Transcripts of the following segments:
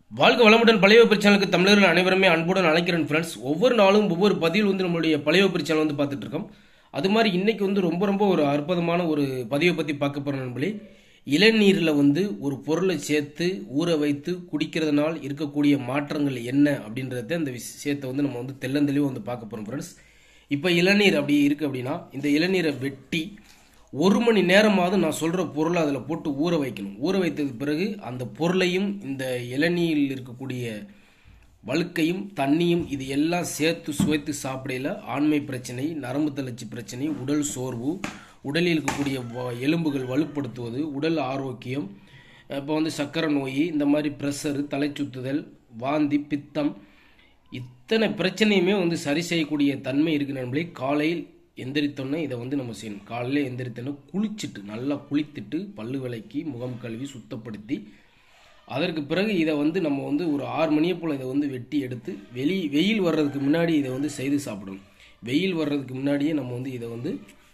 வாழ்க வளமுடன் பழைய பிரச்சனைக்கு தமிழர்கள் அனைவருமே அன்புடன் அழைக்கிறேன் ஃப்ரெண்ட்ஸ் ஒவ்வொரு நாளும் ஒவ்வொரு பதிவில் வந்து நம்மளுடைய பழைய பிரச்சனை வந்து பார்த்துட்டு இருக்கோம் அது மாதிரி இன்னைக்கு வந்து ரொம்ப ரொம்ப ஒரு அற்புதமான ஒரு பதிவை பற்றி பார்க்க போகிற நண்பர்களே இளநீரில் வந்து ஒரு பொருளை சேர்த்து ஊற வைத்து குடிக்கிறதுனால் இருக்கக்கூடிய மாற்றங்கள் என்ன அப்படின்றத அந்த விஷயத்தை வந்து நம்ம வந்து தெள்ளந்தெளிவாக வந்து பார்க்க போகிறோம் ஃப்ரெண்ட்ஸ் இப்போ இளநீர் அப்படி இருக்குது அப்படின்னா இந்த இளநீரை வெட்டி ஒரு மணி நேரமாவது நான் சொல்கிற பொருளை அதில் போட்டு ஊற வைக்கணும் ஊற வைத்ததுக்கு பிறகு அந்த பொருளையும் இந்த இளநீரில் இருக்கக்கூடிய வழுக்கையும் தண்ணியும் இது எல்லாம் சேர்த்து சுவைத்து சாப்பிடையில ஆண்மை பிரச்சனை நரம்பு தளர்ச்சி பிரச்சனை உடல் சோர்வு உடலில் இருக்கக்கூடிய வ- எலும்புகள் வலுப்படுத்துவது உடல் ஆரோக்கியம் இப்போ வந்து சக்கரை நோய் இந்த மாதிரி ப்ரெஷரு தலை சுத்துதல் வாந்தி பித்தம் இத்தனை பிரச்சனையுமே வந்து சரி செய்யக்கூடிய தன்மை இருக்கு நண்பர்களே காலையில் எந்திரித்தோன்னே இதை வந்து நம்ம செய்யணும் காலையில் எந்திரித்தோன்னே குளிச்சுட்டு நல்லா குளித்துட்டு பல்லு விளக்கி முகம் கழுவி சுத்தப்படுத்தி அதற்கு பிறகு இதை வந்து நம்ம வந்து ஒரு ஆறு மணியை போல் இதை வந்து வெட்டி எடுத்து வெளி வெயில் வர்றதுக்கு முன்னாடி இதை வந்து செய்து சாப்பிடணும் வெயில் வர்றதுக்கு முன்னாடியே நம்ம வந்து இதை வந்து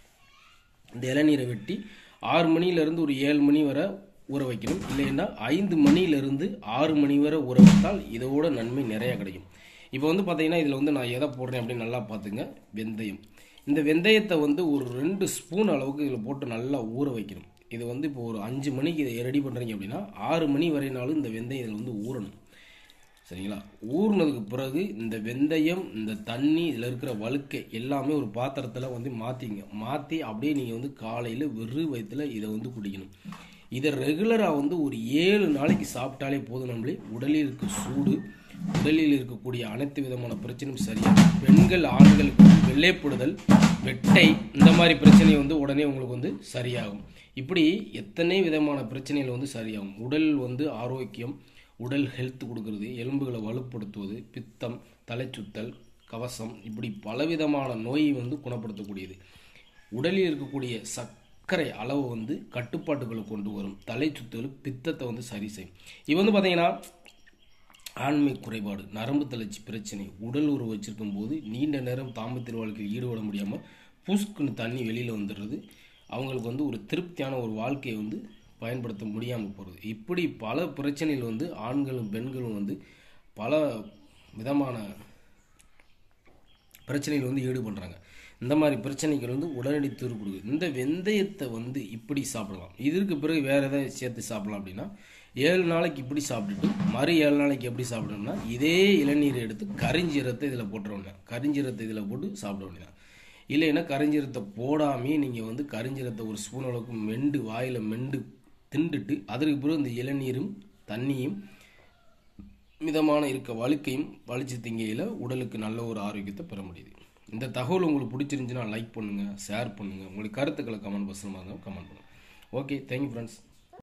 இந்த இளநீரை வெட்டி ஆறு மணியிலிருந்து ஒரு ஏழு மணி வரை ஊற வைக்கணும் இல்லைன்னா ஐந்து மணியிலிருந்து ஆறு மணி வரை ஊற வைத்தால் இதோட நன்மை நிறைய கிடைக்கும் இப்போ வந்து பார்த்தீங்கன்னா இதில் வந்து நான் எதை போடுறேன் அப்படின்னு நல்லா பார்த்துங்க வெந்தயம் இந்த வெந்தயத்தை வந்து ஒரு ரெண்டு ஸ்பூன் அளவுக்கு இதில் போட்டு நல்லா ஊற வைக்கணும் இது வந்து இப்போ ஒரு அஞ்சு மணிக்கு இதை ரெடி பண்ணுறீங்க அப்படின்னா ஆறு மணி வரைனாலும் இந்த வெந்தயம் இதில் வந்து ஊறணும் சரிங்களா ஊறினதுக்கு பிறகு இந்த வெந்தயம் இந்த தண்ணி இதில் இருக்கிற வழுக்கை எல்லாமே ஒரு பாத்திரத்தில் வந்து மாற்றிங்க மாற்றி அப்படியே நீங்கள் வந்து காலையில் வெறு வயிற்றுல இதை வந்து குடிக்கணும் இதை ரெகுலராக வந்து ஒரு ஏழு நாளைக்கு சாப்பிட்டாலே போதும் நம்மளே உடலில் இருக்க சூடு உடலில் இருக்கக்கூடிய அனைத்து விதமான பிரச்சனையும் சரியாகும் பெண்கள் ஆண்களுக்கு வெள்ளைப்படுதல் வெட்டை இந்த மாதிரி பிரச்சனை வந்து உடனே உங்களுக்கு வந்து சரியாகும் இப்படி எத்தனை விதமான பிரச்சனைகள் வந்து சரியாகும் உடல் வந்து ஆரோக்கியம் உடல் ஹெல்த் கொடுக்கறது எலும்புகளை வலுப்படுத்துவது பித்தம் தலைச்சுத்தல் கவசம் இப்படி பலவிதமான நோயை வந்து குணப்படுத்தக்கூடியது உடலில் இருக்கக்கூடிய சர்க்கரை அளவு வந்து கட்டுப்பாட்டுக்குள்ள கொண்டு வரும் தலை சுத்தல் பித்தத்தை வந்து சரி செய்யும் இது வந்து பார்த்தீங்கன்னா ஆண்மை குறைபாடு நரம்பு தளர்ச்சி பிரச்சனை உடல் உறவு வச்சிருக்கும் போது நீண்ட நேரம் தாம்பத்திய வாழ்க்கையில் ஈடுபட முடியாமல் புஷ்குன்னு தண்ணி வெளியில் வந்துடுறது அவங்களுக்கு வந்து ஒரு திருப்தியான ஒரு வாழ்க்கையை வந்து பயன்படுத்த முடியாமல் போகிறது இப்படி பல பிரச்சனைகள் வந்து ஆண்களும் பெண்களும் வந்து பல விதமான பிரச்சனைகள் வந்து ஈடுபடுறாங்க இந்த மாதிரி பிரச்சனைகள் வந்து உடனடி தீர்வு கொடுக்குது இந்த வெந்தயத்தை வந்து இப்படி சாப்பிடலாம் இதற்கு பிறகு வேற எதாவது சேர்த்து சாப்பிடலாம் அப்படின்னா ஏழு நாளைக்கு இப்படி சாப்பிட்டுட்டு மறு ஏழு நாளைக்கு எப்படி சாப்பிடணும்னா இதே இளநீர் எடுத்து கரிஞ்சீரத்தை இதில் போட்டுருவோங்க கரிஞ்சீரத்தை இதில் போட்டு சாப்பிட வேண்டியதான் இல்லைன்னா கரிஞ்சீரத்தை போடாமே நீங்கள் வந்து கரிஞ்சீரத்தை ஒரு ஸ்பூன் அளவுக்கு மெண்டு வாயில் மெண்டு திண்டுட்டு அதற்கு பிறகு இந்த இளநீரும் தண்ணியும் மிதமான இருக்க வழுக்கையும் வலிச்சு திங்கையில் உடலுக்கு நல்ல ஒரு ஆரோக்கியத்தை பெற முடியுது இந்த தகவல் உங்களுக்கு பிடிச்சிருந்துச்சுன்னா லைக் பண்ணுங்கள் ஷேர் பண்ணுங்கள் உங்களுக்கு கருத்துக்களை கமெண்ட் பசமாக இருந்தால் கமெண்ட் பண்ணுங்கள் ஓகே தேங்க்யூ ஃப்ரெண்ட்ஸ்